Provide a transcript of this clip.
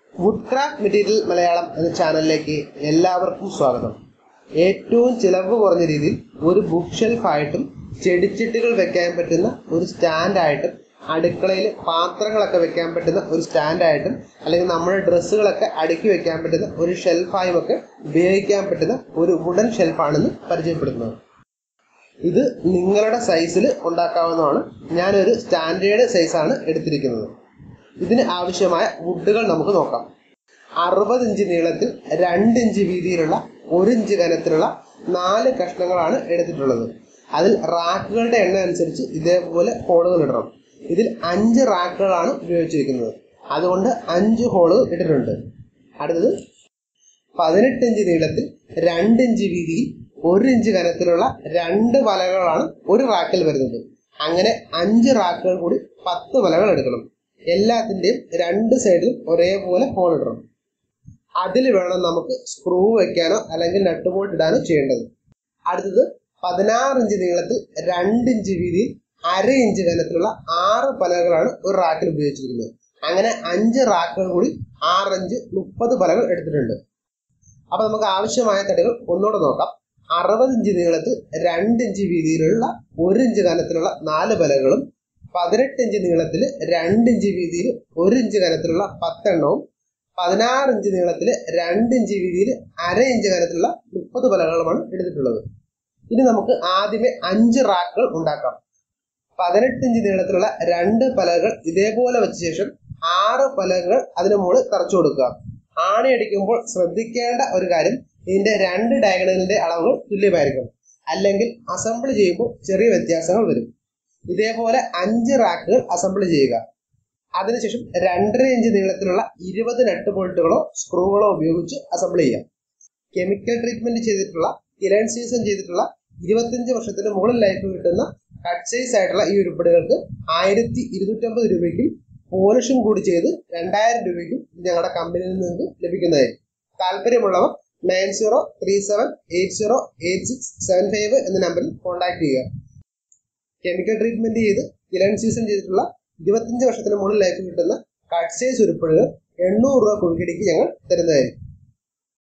would craft material Malayalam എന്ന ചാനലിലേക്ക് എല്ലാവർക്കും സ്വാഗതം ഏറ്റവും ചിലവ് കുറഞ്ഞ രീതിയിൽ ഒരു ബുക്ക് ഷെൽഫായിട്ടും ചെടിച്ചട്ടികൾ വെക്കാൻ പറ്റുന്ന ഒരു സ്റ്റാൻഡായിട്ടും അടുക്കളയിൽ പാത്രങ്ങളൊക്കെ വെക്കാൻ പറ്റുന്ന ഒരു സ്റ്റാൻഡായിട്ടും അല്ലെങ്കിൽ നമ്മുടെ ഡ്രസ്സുകളൊക്കെ അടുക്കി വെക്കാൻ പറ്റുന്ന ഒരു ഷെൽഫായും ഒക്കെ ഉപയോഗിക്കാൻ പറ്റുന്ന ഒരു വുഡൻ ഷെൽഫാണെന്ന് പരിചയപ്പെടുത്തുന്നത് ഇത് നിങ്ങളുടെ സൈസിൽ ഉണ്ടാക്കാവുന്നതാണ് ഞാനൊരു സ്റ്റാൻഡേർഡ് സൈസാണ് എടുത്തിരിക്കുന്നത് ഇതിന് ആവശ്യമായ വുഡുകൾ നമുക്ക് നോക്കാം അറുപത് ഇഞ്ച് നീളത്തിൽ രണ്ട് ഇഞ്ച് വീതിയിലുള്ള ഒരു ഇഞ്ച് കനത്തിലുള്ള നാല് കഷ്ണങ്ങളാണ് എടുത്തിട്ടുള്ളത് അതിൽ റാക്കുകളുടെ എണ്ണം അനുസരിച്ച് ഇതേപോലെ ഹോളുകൾ ഇടണം ഇതിൽ അഞ്ച് റാക്കുകളാണ് ഉപയോഗിച്ചിരിക്കുന്നത് അതുകൊണ്ട് അഞ്ച് ഹോളുകൾ ഇട്ടിട്ടുണ്ട് അടുത്തത് പതിനെട്ട് ഇഞ്ച് നീളത്തിൽ രണ്ട് ഇഞ്ച് വീതിയിൽ ഒരു ഇഞ്ച് കനത്തിലുള്ള രണ്ട് വലകളാണ് ഒരു റാക്കിൽ വരുന്നത് അങ്ങനെ അഞ്ച് റാക്കുകൾ കൂടി പത്ത് വലകൾ എടുക്കണം എല്ലാത്തിൻ്റെയും രണ്ട് സൈഡിലും ഒരേപോലെ ഹോൾ ഇടണം അതിൽ വേണം നമുക്ക് സ്ക്രൂ വെക്കാനോ അല്ലെങ്കിൽ നട്ട് ബോൾട്ട് ഇടാനോ ചെയ്യേണ്ടത് അടുത്തത് പതിനാറ് ഇഞ്ച് നീളത്തിൽ രണ്ട് ഇഞ്ച് വീതിയിൽ അര ഇഞ്ച് കനത്തിലുള്ള ആറ് പലകളാണ് ഒരു റാക്കിൽ ഉപയോഗിച്ചിരിക്കുന്നത് അങ്ങനെ അഞ്ച് റാക്കുകൾ കൂടി ആറഞ്ച് മുപ്പത് പലകൾ എടുത്തിട്ടുണ്ട് അപ്പൊ നമുക്ക് ആവശ്യമായ തടികൾ ഒന്നുകൂടെ നോക്കാം അറുപത് ഇഞ്ച് നീളത്തിൽ രണ്ട് ഇഞ്ച് വീതിയിലുള്ള ഒരു ഇഞ്ച് കനത്തിലുള്ള നാല് പലകളും പതിനെട്ട് ഇഞ്ച് നീളത്തിൽ രണ്ട് ഇഞ്ച് വീതിയിൽ ഒരു ഇഞ്ച് കനത്തിലുള്ള പത്തെണ്ണവും പതിനാറ് ഇഞ്ച് നീളത്തിൽ രണ്ട് ഇഞ്ച് വീതിയിൽ അര ഇഞ്ച് കനത്തിലുള്ള മുപ്പത് പലകളുമാണ് എടുത്തിട്ടുള്ളത് ഇനി നമുക്ക് ആദ്യമേ അഞ്ച് റാക്കുകൾ ഉണ്ടാക്കാം പതിനെട്ട് ഇഞ്ച് നീളത്തിലുള്ള രണ്ട് പലകൾ ഇതേപോലെ വെച്ച ശേഷം ആറ് പലകൾ അതിന് മുകളിൽ തറച്ചു കൊടുക്കുക ആണി അടിക്കുമ്പോൾ ശ്രദ്ധിക്കേണ്ട ഒരു കാര്യം ഇതിന്റെ രണ്ട് ഡയഗണലിന്റെ അളവുകൾ തുല്യമായിരിക്കണം അല്ലെങ്കിൽ അസംബിൾ ചെയ്യുമ്പോൾ ചെറിയ വ്യത്യാസങ്ങൾ വരും ഇതേപോലെ അഞ്ച് റാക്കുകൾ അസംബിൾ ചെയ്യുക അതിനുശേഷം രണ്ടര ഇഞ്ച് നീളത്തിലുള്ള ഇരുപത് നട്ട് ബോൾട്ടുകളോ സ്ക്രൂകളോ ഉപയോഗിച്ച് അസംബിൾ ചെയ്യാം കെമിക്കൽ ട്രീറ്റ്മെന്റ് ചെയ്തിട്ടുള്ള കിലൺ സീസൺ ചെയ്തിട്ടുള്ള ഇരുപത്തിയഞ്ച് വർഷത്തിന് മുകളിൽ ലൈഫ് കിട്ടുന്ന കട്ട് സൈസ് ആയിട്ടുള്ള ഈ ഉരുപ്പടികൾക്ക് ആയിരത്തി ഇരുന്നൂറ്റമ്പത് രൂപയ്ക്കും പോളിഷും കൂടി ചെയ്ത് രണ്ടായിരം രൂപയ്ക്കും ഞങ്ങളുടെ കമ്പനിയിൽ നിന്ന് ലഭിക്കുന്നതായിരിക്കും താല്പര്യമുള്ളവർ nine zero three seven eight zero eight six seven five എന്ന നമ്പറിൽ കോൺടാക്ട് ചെയ്യുക കെമിക്കൽ ട്രീറ്റ്മെന്റ് ചെയ്ത് കിലൺ സീസൺ ചെയ്തിട്ടുള്ള ഇരുപത്തിയഞ്ച് വർഷത്തിന് മുകളിൽ ലൈഫ് കിട്ടുന്ന കട്ട് സൈസ് ഉരുപ്പടികൾ എണ്ണൂറ് രൂപ കുഴിക്കടിക്ക് ഞങ്ങൾ തരുന്നതായിരിക്കും